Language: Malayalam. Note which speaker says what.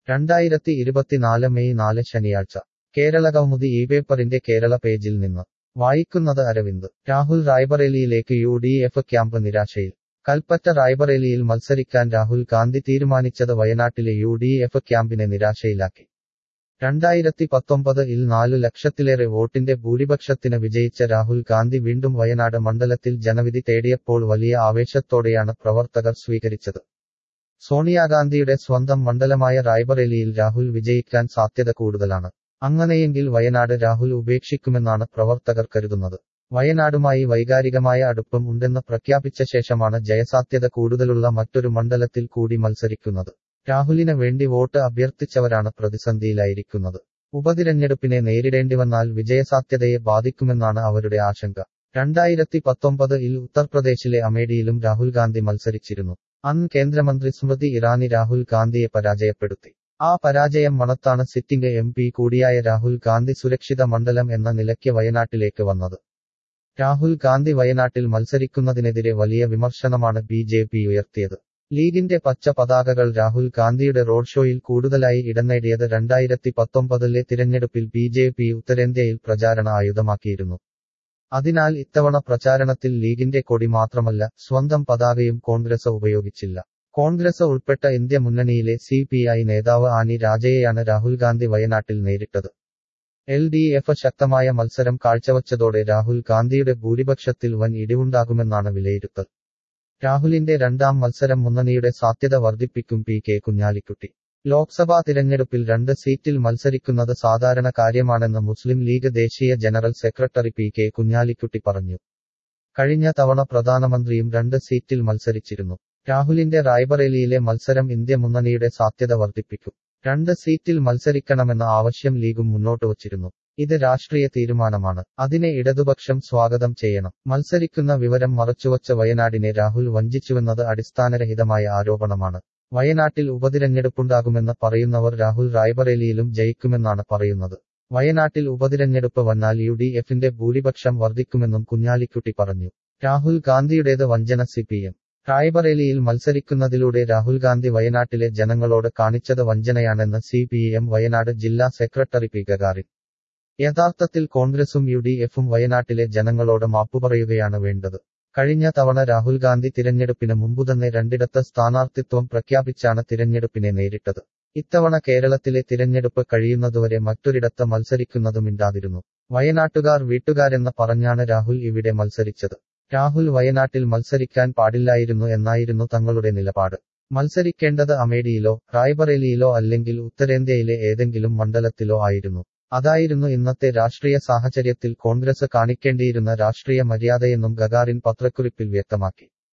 Speaker 1: രണ്ടായിരത്തി ഇരുപത്തിനാല് മെയ് നാല് ശനിയാഴ്ച കേരളകൗമുദി ഈ പേപ്പറിന്റെ കേരള പേജിൽ നിന്ന് വായിക്കുന്നത് അരവിന്ദ് രാഹുൽ റായ്ബറേലിയിലേക്ക് യു ഡി എഫ് ക്യാമ്പ് നിരാശയിൽ കൽപ്പറ്റ റായ്ബറേലിയിൽ മത്സരിക്കാൻ രാഹുൽ ഗാന്ധി തീരുമാനിച്ചത് വയനാട്ടിലെ യു ഡി എഫ് ക്യാമ്പിനെ നിരാശയിലാക്കി രണ്ടായിരത്തി പത്തൊമ്പത് ഇൽ നാലു ലക്ഷത്തിലേറെ വോട്ടിന്റെ ഭൂരിപക്ഷത്തിന് വിജയിച്ച രാഹുൽ ഗാന്ധി വീണ്ടും വയനാട് മണ്ഡലത്തിൽ ജനവിധി തേടിയപ്പോൾ വലിയ ആവേശത്തോടെയാണ് പ്രവർത്തകർ സ്വീകരിച്ചത് സോണിയാഗാന്ധിയുടെ സ്വന്തം മണ്ഡലമായ റായ്ബറേലിയിൽ രാഹുൽ വിജയിക്കാൻ സാധ്യത കൂടുതലാണ് അങ്ങനെയെങ്കിൽ വയനാട് രാഹുൽ ഉപേക്ഷിക്കുമെന്നാണ് പ്രവർത്തകർ കരുതുന്നത് വയനാടുമായി വൈകാരികമായ അടുപ്പം ഉണ്ടെന്ന് പ്രഖ്യാപിച്ച ശേഷമാണ് ജയസാധ്യത കൂടുതലുള്ള മറ്റൊരു മണ്ഡലത്തിൽ കൂടി മത്സരിക്കുന്നത് രാഹുലിന് വേണ്ടി വോട്ട് അഭ്യർത്ഥിച്ചവരാണ് പ്രതിസന്ധിയിലായിരിക്കുന്നത് ഉപതിരഞ്ഞെടുപ്പിനെ നേരിടേണ്ടിവന്നാൽ വിജയസാധ്യതയെ ബാധിക്കുമെന്നാണ് അവരുടെ ആശങ്ക രണ്ടായിരത്തി പത്തൊമ്പത് ഇൽ ഉത്തർപ്രദേശിലെ അമേഠിയിലും രാഹുൽ ഗാന്ധി മത്സരിച്ചിരുന്നു അന്ന് കേന്ദ്രമന്ത്രി സ്മൃതി ഇറാനി രാഹുൽ ഗാന്ധിയെ പരാജയപ്പെടുത്തി ആ പരാജയം മണത്താണ് സിറ്റിംഗ് എം പി കൂടിയായ രാഹുൽ ഗാന്ധി സുരക്ഷിത മണ്ഡലം എന്ന നിലയ്ക്ക് വയനാട്ടിലേക്ക് വന്നത് രാഹുൽ ഗാന്ധി വയനാട്ടിൽ മത്സരിക്കുന്നതിനെതിരെ വലിയ വിമർശനമാണ് ബി ജെ പി ഉയർത്തിയത് ലീഗിന്റെ പച്ച പതാകകൾ രാഹുൽ ഗാന്ധിയുടെ റോഡ് ഷോയിൽ കൂടുതലായി ഇടം നേടിയത് രണ്ടായിരത്തി പത്തൊമ്പതിലെ തിരഞ്ഞെടുപ്പിൽ ബി ജെ പി ഉത്തരേന്ത്യയിൽ പ്രചാരണ ആയുധമാക്കിയിരുന്നു അതിനാൽ ഇത്തവണ പ്രചാരണത്തിൽ ലീഗിന്റെ കൊടി മാത്രമല്ല സ്വന്തം പതാകയും കോൺഗ്രസ് ഉപയോഗിച്ചില്ല കോൺഗ്രസ് ഉൾപ്പെട്ട ഇന്ത്യ മുന്നണിയിലെ സി പി ഐ നേതാവ് ആനി രാജയെയാണ് രാഹുൽ ഗാന്ധി വയനാട്ടിൽ നേരിട്ടത് എൽ ഡി എഫ് ശക്തമായ മത്സരം കാഴ്ചവച്ചതോടെ രാഹുൽ ഗാന്ധിയുടെ ഭൂരിപക്ഷത്തിൽ വൻ ഇടിവുണ്ടാകുമെന്നാണ് വിലയിരുത്തൽ രാഹുലിന്റെ രണ്ടാം മത്സരം മുന്നണിയുടെ സാധ്യത വർദ്ധിപ്പിക്കും പി കെ കുഞ്ഞാലിക്കുട്ടി ലോക്സഭാ തിരഞ്ഞെടുപ്പിൽ രണ്ട് സീറ്റിൽ മത്സരിക്കുന്നത് സാധാരണ കാര്യമാണെന്ന് മുസ്ലിം ലീഗ് ദേശീയ general secretary P K Kunhalikutty പറഞ്ഞു കഴിഞ്ഞ തവണ പ്രധാനമന്ത്രിയും രണ്ട് സീറ്റിൽ മത്സരിച്ചിരുന്നു രാഹുലിന്റെ റായ്ബറേലിയിലെ മത്സരം ഇന്ത്യ മുന്നണിയുടെ സാധ്യത വർദ്ധിപ്പിക്കും രണ്ട് സീറ്റിൽ മത്സരിക്കണമെന്ന ആവശ്യം ലീഗും മുന്നോട്ട് വച്ചിരുന്നു ഇത് രാഷ്ട്രീയ തീരുമാനമാണ് അതിനെ ഇടതുപക്ഷം സ്വാഗതം ചെയ്യണം മത്സരിക്കുന്ന വിവരം മറച്ചുവച്ച വയനാടിനെ രാഹുൽ വഞ്ചിച്ചുവെന്നത് അടിസ്ഥാനരഹിതമായ ആരോപണമാണ് വയനാട്ടിൽ ഉപതിരഞ്ഞെടുപ്പുണ്ടാകുമെന്ന് പറയുന്നവർ രാഹുൽ റായ്ബറേലിയിലും ജയിക്കുമെന്നാണ് പറയുന്നത് വയനാട്ടിൽ ഉപതിരഞ്ഞെടുപ്പ് വന്നാൽ യു ഡി എഫിന്റെ ഭൂരിപക്ഷം വർദ്ധിക്കുമെന്നും കുഞ്ഞാലിക്കുട്ടി പറഞ്ഞു രാഹുൽ ഗാന്ധിയുടേത് വഞ്ചന സി പി എം റായ്ബറേലിയിൽ മത്സരിക്കുന്നതിലൂടെ രാഹുൽ ഗാന്ധി വയനാട്ടിലെ ജനങ്ങളോട് കാണിച്ചത് വഞ്ചനയാണെന്ന് സി പി എം വയനാട് ജില്ലാ സെക്രട്ടറി പി ഗഗാറിൻ യഥാർത്ഥത്തിൽ കോൺഗ്രസും യു ഡി എഫും വയനാട്ടിലെ ജനങ്ങളോട് മാപ്പുപറയുകയാണ് വേണ്ടത് കഴിഞ്ഞ തവണ രാഹുൽ ഗാന്ധി തിരഞ്ഞെടുപ്പിന് മുമ്പുതന്നെ രണ്ടിടത്ത് സ്ഥാനാർത്ഥിത്വം പ്രഖ്യാപിച്ചാണ് തിരഞ്ഞെടുപ്പിനെ നേരിട്ടത് ഇത്തവണ കേരളത്തിലെ തിരഞ്ഞെടുപ്പ് കഴിയുന്നതുവരെ മറ്റൊരിടത്ത് മത്സരിക്കുന്നതുമിണ്ടാതിരുന്നു വയനാട്ടുകാർ വീട്ടുകാരെന്ന് പറഞ്ഞാണ് രാഹുൽ ഇവിടെ മത്സരിച്ചത് രാഹുൽ വയനാട്ടിൽ മത്സരിക്കാൻ പാടില്ലായിരുന്നു എന്നായിരുന്നു തങ്ങളുടെ നിലപാട് മത്സരിക്കേണ്ടത് അമേഠിയിലോ റായ്ബറേലിയിലോ അല്ലെങ്കിൽ ഉത്തരേന്ത്യയിലെ ഏതെങ്കിലും മണ്ഡലത്തിലോ ആയിരുന്നു അതായിരുന്നു ഇന്നത്തെ രാഷ്ട്രീയ സാഹചര്യത്തിൽ കോൺഗ്രസ് കാണിക്കേണ്ടിയിരുന്ന രാഷ്ട്രീയ മര്യാദയെന്നും ഗഗാറിൻ പത്രക്കുറിപ്പിൽ വ്യക്തമാക്കി